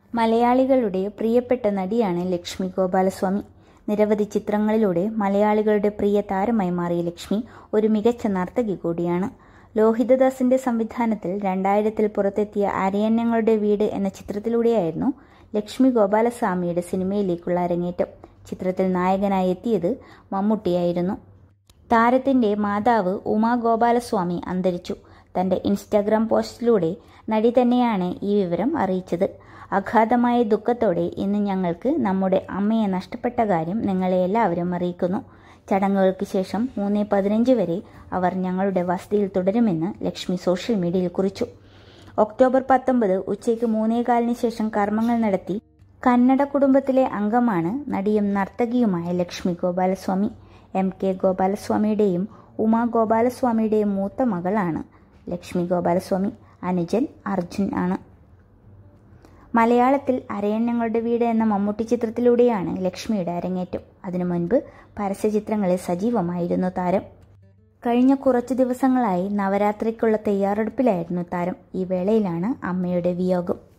മലയാളികളുടെ പ്രിയപ്പെട്ട നടിയാണ് ലക്ഷ്മി ഗോപാലസ്വാമി നിരവധി ചിത്രങ്ങളിലൂടെ മലയാളികളുടെ പ്രിയ താരമായി മാറിയ ലക്ഷ്മി ഒരു മികച്ച നർത്തകി കൂടിയാണ് ലോഹിതദാസിന്റെ സംവിധാനത്തിൽ രണ്ടായിരത്തിൽ പുറത്തെത്തിയ അരയന്നങ്ങളുടെ വീട് എന്ന ചിത്രത്തിലൂടെയായിരുന്നു ലക്ഷ്മി ഗോപാലസ്വാമിയുടെ സിനിമയിലേക്കുള്ള അരങ്ങേറ്റം ചിത്രത്തിൽ നായകനായി എത്തിയത് മമ്മൂട്ടിയായിരുന്നു താരത്തിന്റെ മാതാവ് ഉമാ ഗോപാലസ്വാമി അന്തരിച്ചു തന്റെ ഇൻസ്റ്റാഗ്രാം പോസ്റ്റിലൂടെ നടി തന്നെയാണ് ഈ വിവരം അറിയിച്ചത് അഗാധമായ ദുഃഖത്തോടെ ഇന്ന് ഞങ്ങൾക്ക് നമ്മുടെ അമ്മയെ നഷ്ടപ്പെട്ട കാര്യം നിങ്ങളെ എല്ലാവരും അറിയിക്കുന്നു ചടങ്ങുകൾക്ക് ശേഷം മൂന്ന് പതിനഞ്ച് വരെ അവർ ഞങ്ങളുടെ വസതിയിൽ തുടരുമെന്ന് ലക്ഷ്മി സോഷ്യൽ മീഡിയയിൽ കുറിച്ചു ഒക്ടോബർ പത്തൊമ്പത് ഉച്ചയ്ക്ക് മൂന്നേകാലിന് ശേഷം കർമ്മങ്ങൾ നടത്തി കന്നഡ കുടുംബത്തിലെ അംഗമാണ് നടിയും നർത്തകിയുമായ ലക്ഷ്മി ഗോപാലസ്വാമി എം കെ ഗോപാലസ്വാമിയുടെയും ഉമാ ഗോപാലസ്വാമിയുടെയും മൂത്ത മകളാണ് ലക്ഷ്മി ഗോപാലസ്വാമി അനുജൻ അർജുൻ ആണ് മലയാളത്തിൽ അരയന്നങ്ങളുടെ വീട് എന്ന മമ്മൂട്ടി ചിത്രത്തിലൂടെയാണ് ലക്ഷ്മിയുടെ അരങ്ങേറ്റം അതിനു മുൻപ് പരസ്യചിത്രങ്ങളിൽ സജീവമായിരുന്നു താരം കഴിഞ്ഞ കുറച്ചു ദിവസങ്ങളായി നവരാത്രിക്കുള്ള തയ്യാറെടുപ്പിലായിരുന്നു താരം ഈ വേളയിലാണ് അമ്മയുടെ വിയോഗം